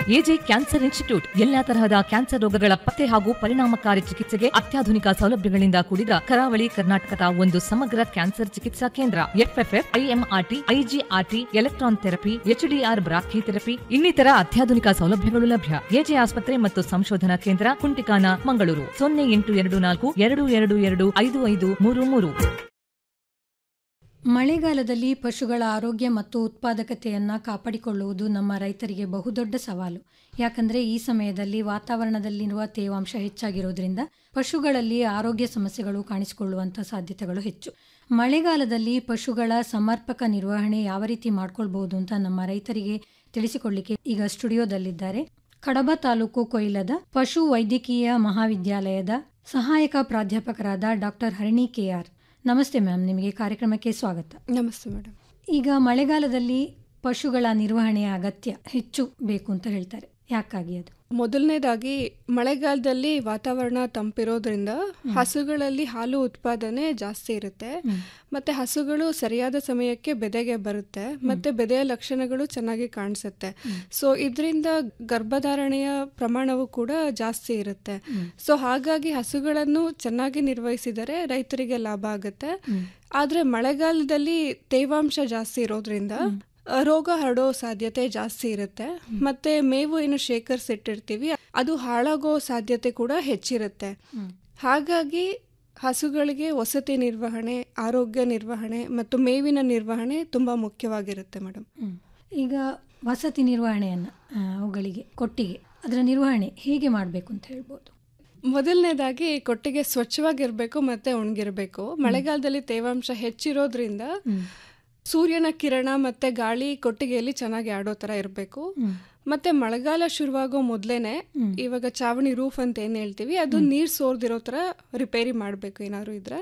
AJ cancer institute ಎಲ್ಲಾ ತರಹದ cancer ರೋಗಗಳ ಪತ್ತೆ ಹಾಗೂ ಪರಿಣಾಮಕಾರಿ ಚಿಕಿತ್ಸೆಗೆ ಅತ್ಯಾಧುನಿಕ ಸೌಲಭ್ಯಗಳಿಂದ ಕೂಡಿದ ಕರಾವಳಿ ಕರ್ನಾಟಕದ ಒಂದು ಸಮಗ್ರ ಕ್ಯಾನ್ಸರ್ ಚಿಕಿತ್ಸಾ ಕೇಂದ್ರ F F F I M R T I G R T electron therapy H D R brachytherapy ಇನ್ನಿತರ ಅತ್ಯಾಧುನಿಕ ಸೌಲಭ್ಯಗಳು ಲಭ್ಯ ಎಜೆ ಆಸ್ಪತ್ರೆ ಮತ್ತು ಸಂಶೋಧನಾ ಕೇಂದ್ರ ಕುಂಟಿಕಾನ ಮಂಗಳೂರು ಸೊನ್ನೆ ಎಂಟು ಎರಡು ನಾಲ್ಕು ಎರಡು ಎರಡು ಎರಡು ಐದು ಐದು ಮೂರು ಮೂರು ಮಳೆಗಾಲದಲ್ಲಿ ಪಶುಗಳ ಆರೋಗ್ಯ ಮತ್ತು ಉತ್ಪಾದಕತೆಯನ್ನು ಕಾಪಾಡಿಕೊಳ್ಳುವುದು ನಮ್ಮ ರೈತರಿಗೆ ಬಹುದೊಡ್ಡ ಸವಾಲು ಯಾಕಂದರೆ ಈ ಸಮಯದಲ್ಲಿ ವಾತಾವರಣದಲ್ಲಿರುವ ತೇವಾಂಶ ಹೆಚ್ಚಾಗಿರೋದ್ರಿಂದ ಪಶುಗಳಲ್ಲಿ ಆರೋಗ್ಯ ಸಮಸ್ಯೆಗಳು ಕಾಣಿಸಿಕೊಳ್ಳುವಂಥ ಸಾಧ್ಯತೆಗಳು ಹೆಚ್ಚು ಮಳೆಗಾಲದಲ್ಲಿ ಪಶುಗಳ ಸಮರ್ಪಕ ನಿರ್ವಹಣೆ ಯಾವ ರೀತಿ ಮಾಡ್ಕೊಳ್ಬಹುದು ಅಂತ ನಮ್ಮ ರೈತರಿಗೆ ತಿಳಿಸಿಕೊಳ್ಳಿಕ್ಕೆ ಈಗ ಸ್ಟುಡಿಯೋದಲ್ಲಿದ್ದಾರೆ ಕಡಬ ತಾಲೂಕು ಕೊಯ್ಲದ ಪಶು ವೈದ್ಯಕೀಯ ಮಹಾವಿದ್ಯಾಲಯದ ಸಹಾಯಕ ಪ್ರಾಧ್ಯಾಪಕರಾದ ಡಾಕ್ಟರ್ ಹರಿಣಿ ಕೆಆರ್ ನಮಸ್ತೆ ಮ್ಯಾಮ್ ನಿಮಗೆ ಕಾರ್ಯಕ್ರಮಕ್ಕೆ ಸ್ವಾಗತ ನಮಸ್ತೆ ಮೇಡಮ್ ಈಗ ಮಳೆಗಾಲದಲ್ಲಿ ಪಶುಗಳ ನಿರ್ವಹಣೆಯ ಅಗತ್ಯ ಹೆಚ್ಚು ಬೇಕು ಅಂತ ಹೇಳ್ತಾರೆ ಯಾಕಾಗಿ ಅದು ಮೊದಲನೇದಾಗಿ ಮಳೆಗಾಲದಲ್ಲಿ ವಾತಾವರಣ ತಂಪಿರೋದ್ರಿಂದ ಹಸುಗಳಲ್ಲಿ ಹಾಲು ಉತ್ಪಾದನೆ ಜಾಸ್ತಿ ಇರುತ್ತೆ ಮತ್ತೆ ಹಸುಗಳು ಸರಿಯಾದ ಸಮಯಕ್ಕೆ ಬೆದೆಗೆ ಬರುತ್ತೆ ಮತ್ತೆ ಬೆದೆಯ ಲಕ್ಷಣಗಳು ಚೆನ್ನಾಗಿ ಕಾಣಿಸುತ್ತೆ ಸೊ ಇದರಿಂದ ಗರ್ಭಧಾರಣೆಯ ಪ್ರಮಾಣವು ಕೂಡ ಜಾಸ್ತಿ ಇರುತ್ತೆ ಸೊ ಹಾಗಾಗಿ ಹಸುಗಳನ್ನು ಚೆನ್ನಾಗಿ ನಿರ್ವಹಿಸಿದರೆ ರೈತರಿಗೆ ಲಾಭ ಆಗುತ್ತೆ ಆದ್ರೆ ಮಳೆಗಾಲದಲ್ಲಿ ತೇವಾಂಶ ಜಾಸ್ತಿ ಇರೋದ್ರಿಂದ ಆ, ರೋಗ ಹರಡೋ ಸಾಧ್ಯತೆ ಜಾಸ್ತಿ ಇರುತ್ತೆ ಮತ್ತೆ ಮೇವು ಏನು ಶೇಖರಿಸಿಟ್ಟಿರ್ತೀವಿ ಅದು ಹಾಳಾಗೋ ಸಾಧ್ಯತೆ ಕೂಡ ಹೆಚ್ಚಿರುತ್ತೆ ಹಾಗಾಗಿ ಹಸುಗಳಿಗೆ ವಸತಿ ನಿರ್ವಹಣೆ ಆರೋಗ್ಯ ನಿರ್ವಹಣೆ ಮತ್ತು ಮೇವಿನ ನಿರ್ವಹಣೆ ತುಂಬಾ ಮುಖ್ಯವಾಗಿರುತ್ತೆ ಮೇಡಮ್ ಹ್ಮ್. ಈಗ ವಸತಿ ನಿರ್ವಹಣೆಯನ್ನು ಅವುಗಳಿಗೆ ಕೊಟ್ಟಿಗೆ ಅದರ ನಿರ್ವಹಣೆ ಹೇಗೆ ಮಾಡಬೇಕು ಅಂತ ಹೇಳ್ಬೋದು ಮೊದಲನೇದಾಗಿ ಕೊಟ್ಟಿಗೆ ಸ್ವಚ್ಛವಾಗಿರ್ಬೇಕು ಮತ್ತೆ ಒಣಗಿರ್ಬೇಕು ಮಳೆಗಾಲದಲ್ಲಿ ತೇವಾಂಶ ಹೆಚ್ಚಿರೋದ್ರಿಂದ ಸೂರ್ಯನ ಕಿರಣ ಮತ್ತೆ ಗಾಳಿ ಕೊಟ್ಟಿಗೆಯಲ್ಲಿ ಚೆನ್ನಾಗಿ ಆಡೋ ತರ ಇರಬೇಕು ಮತ್ತೆ ಮಳೆಗಾಲ ಶುರುವಾಗೋ ಮೊದ್ಲೇನೆ ಇವಾಗ ಚಾವಣಿ ರೂಫ್ ಅಂತ ಏನ್ ಹೇಳ್ತೀವಿ ಅದು ನೀರ್ ಸೋರ್ದಿರೋ ತರ ರಿಪೇರಿ ಮಾಡ್ಬೇಕು ಏನಾದ್ರು ಇದ್ರೆ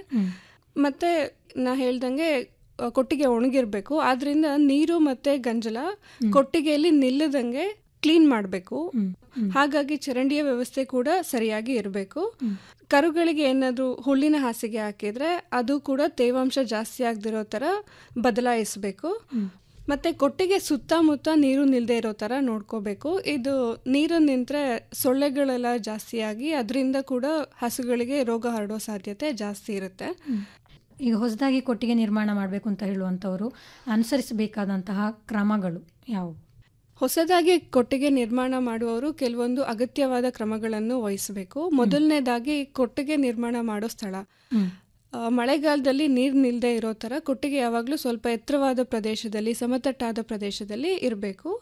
ಮತ್ತೆ ನಾ ಹೇಳ್ದಂಗೆ ಆ, ಕೊಟ್ಟಿಗೆ ಒಣಗಿರ್ಬೇಕು ಆದ್ರಿಂದ ನೀರು ಮತ್ತೆ ಗಂಜಲ ಕೊಟ್ಟಿಗೆಯಲ್ಲಿ ನಿಲ್ಲದಂಗೆ ಕ್ಲೀನ್ ಮಾಡಬೇಕು ಹಾಗಾಗಿ ಚರಂಡಿಯ ವ್ಯವಸ್ಥೆ ಕೂಡ ಸರಿಯಾಗಿ ಇರಬೇಕು ಕರುಗಳಿಗೆ ಏನಾದರೂ ಹುಲ್ಲಿನ ಹಾಸಿಗೆ ಹಾಕಿದ್ರೆ ಅದು ಕೂಡ ತೇವಾಂಶ ಜಾಸ್ತಿ ಆಗದಿರೋ ಥರ ಬದಲಾಯಿಸಬೇಕು ಮತ್ತೆ ಕೊಟ್ಟಿಗೆ ಸುತ್ತಮುತ್ತ ನೀರು ನಿಲ್ಲದೆ ಇರೋ ಥರ ನೋಡ್ಕೋಬೇಕು ಇದು ನೀರು ನಿಂತರೆ ಸೊಳ್ಳೆಗಳೆಲ್ಲ ಜಾಸ್ತಿಯಾಗಿ ಅದರಿಂದ ಕೂಡ ಹಸುಗಳಿಗೆ ರೋಗ ಹರಡೋ ಸಾಧ್ಯತೆ ಜಾಸ್ತಿ ಇರುತ್ತೆ ಈಗ ಹೊಸದಾಗಿ ಕೊಟ್ಟಿಗೆ ನಿರ್ಮಾಣ ಮಾಡಬೇಕು ಅಂತ ಹೇಳುವಂಥವರು ಅನುಸರಿಸಬೇಕಾದಂತಹ ಕ್ರಮಗಳು ಯಾವುವು ಹೊಸದಾಗಿ ಕೊಟ್ಟಿಗೆ ನಿರ್ಮಾಣ ಮಾಡುವವರು ಕೆಲವೊಂದು ಅಗತ್ಯವಾದ ಕ್ರಮಗಳನ್ನು ವಹಿಸಬೇಕು ಮೊದಲನೇದಾಗಿ ಕೊಟ್ಟಿಗೆ ನಿರ್ಮಾಣ ಮಾಡೋ ಸ್ಥಳ ಆ, ಮಳೆಗಾಲದಲ್ಲಿ ನೀರು ನಿಲ್ಲದೆ ಇರೋ ಥರ ಕೊಟ್ಟಿಗೆ ಯಾವಾಗಲೂ ಸ್ವಲ್ಪ ಎತ್ತರವಾದ ಪ್ರದೇಶದಲ್ಲಿ ಸಮತಟ್ಟಾದ ಪ್ರದೇಶದಲ್ಲಿ ಇರಬೇಕು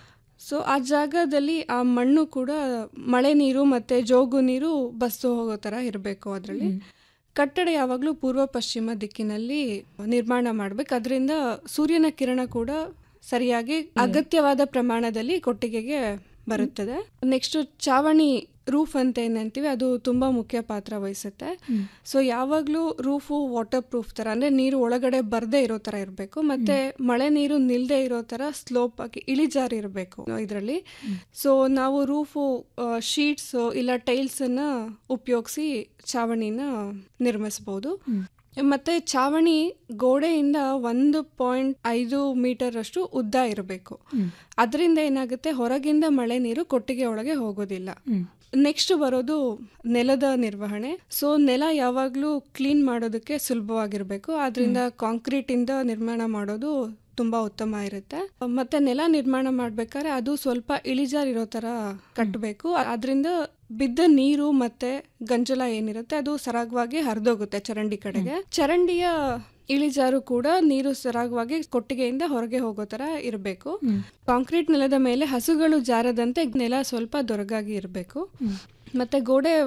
ಸೊ ಆ ಜಾಗದಲ್ಲಿ ಆ ಮಣ್ಣು ಕೂಡ ಮಳೆ ನೀರು ಮತ್ತೆ ಜೋಗು ನೀರು ಬಸ್ತು ಹೋಗೋ ಥರ ಇರಬೇಕು ಅದರಲ್ಲಿ ಕಟ್ಟಡ ಯಾವಾಗಲೂ ಪೂರ್ವ ಪಶ್ಚಿಮ ದಿಕ್ಕಿನಲ್ಲಿ ನಿರ್ಮಾಣ ಮಾಡ್ಬೇಕು ಅದರಿಂದ ಸೂರ್ಯನ ಕಿರಣ ಕೂಡ ಸರಿಯಾಗಿ ಅಗತ್ಯವಾದ ಪ್ರಮಾಣದಲ್ಲಿ ಕೊಟ್ಟಿಗೆಗೆ ಬರುತ್ತದೆ ನೆಕ್ಸ್ಟ್ ಚಾವಣಿ ರೂಫ್ ಅಂತ ಏನಂತೀವಿ ಅದು ತುಂಬಾ ಮುಖ್ಯ ಪಾತ್ರ ವಹಿಸುತ್ತೆ ಸೊ ಯಾವಾಗಲೂ ರೂಫು ವಾಟರ್ ಪ್ರೂಫ್ ತರ ಅಂದ್ರೆ ನೀರು ಒಳಗಡೆ ಬರ್ದೇ ಇರೋ ತರ ಇರಬೇಕು ಮತ್ತೆ ಮಳೆ ನೀರು ನಿಲ್ದೇ ಇರೋ ತರ ಸ್ಲೋಪ್ ಆಗಿ ಇಳಿಜಾರು ಇರಬೇಕು ಇದರಲ್ಲಿ ಸೊ ನಾವು ರೂಫು ಶೀಟ್ಸ್ ಇಲ್ಲ ಟೈಲ್ಸ್ ಅನ್ನ ಉಪಯೋಗಿಸಿ ಚಾವಣಿನ ನಿರ್ಮಿಸಬಹುದು ಮತ್ತೆ ಚಾವಣಿ ಗೋಡೆಯಿಂದ ಒಂದು ಪಾಯಿಂಟ್ ಐದು ಮೀಟರ್ ಅಷ್ಟು ಉದ್ದ ಇರಬೇಕು ಅದರಿಂದ ಏನಾಗುತ್ತೆ ಹೊರಗಿಂದ ಮಳೆ ನೀರು ಕೊಟ್ಟಿಗೆ ಒಳಗೆ ಹೋಗೋದಿಲ್ಲ ನೆಕ್ಸ್ಟ್ ಬರೋದು ನೆಲದ ನಿರ್ವಹಣೆ ಸೊ ನೆಲ ಯಾವಾಗಲೂ ಕ್ಲೀನ್ ಮಾಡೋದಕ್ಕೆ ಸುಲಭವಾಗಿರ್ಬೇಕು ಆದ್ರಿಂದ ಕಾಂಕ್ರೀಟ್ ಇಂದ ನಿರ್ಮಾಣ ಮಾಡೋದು ತುಂಬಾ ಉತ್ತಮ ಇರುತ್ತೆ ಮತ್ತೆ ನೆಲ ನಿರ್ಮಾಣ ಮಾಡ್ಬೇಕಾದ್ರೆ ಅದು ಸ್ವಲ್ಪ ಇಳಿಜಾರಿರೋ ತರ ಕಟ್ಟಬೇಕು ಅದರಿಂದ ಬಿದ್ದ ನೀರು ಮತ್ತೆ ಗಂಜಲ ಏನಿರುತ್ತೆ ಅದು ಸರಾಗವಾಗಿ ಹರಿದೋಗುತ್ತೆ ಚರಂಡಿ ಕಡೆಗೆ ಚರಂಡಿಯ ಇಳಿಜಾರು ಕೂಡ ನೀರು ಸರಾಗವಾಗಿ ಕೊಟ್ಟಿಗೆಯಿಂದ ಹೊರಗೆ ಹೋಗೋ ತರ ಇರಬೇಕು ಕಾಂಕ್ರೀಟ್ ನೆಲದ ಮೇಲೆ ಹಸುಗಳು ಜಾರದಂತೆ ನೆಲ ಸ್ವಲ್ಪ ದೊರಗಾಗಿ ಇರಬೇಕು ಮತ್ತೆ ಗೋಡೆ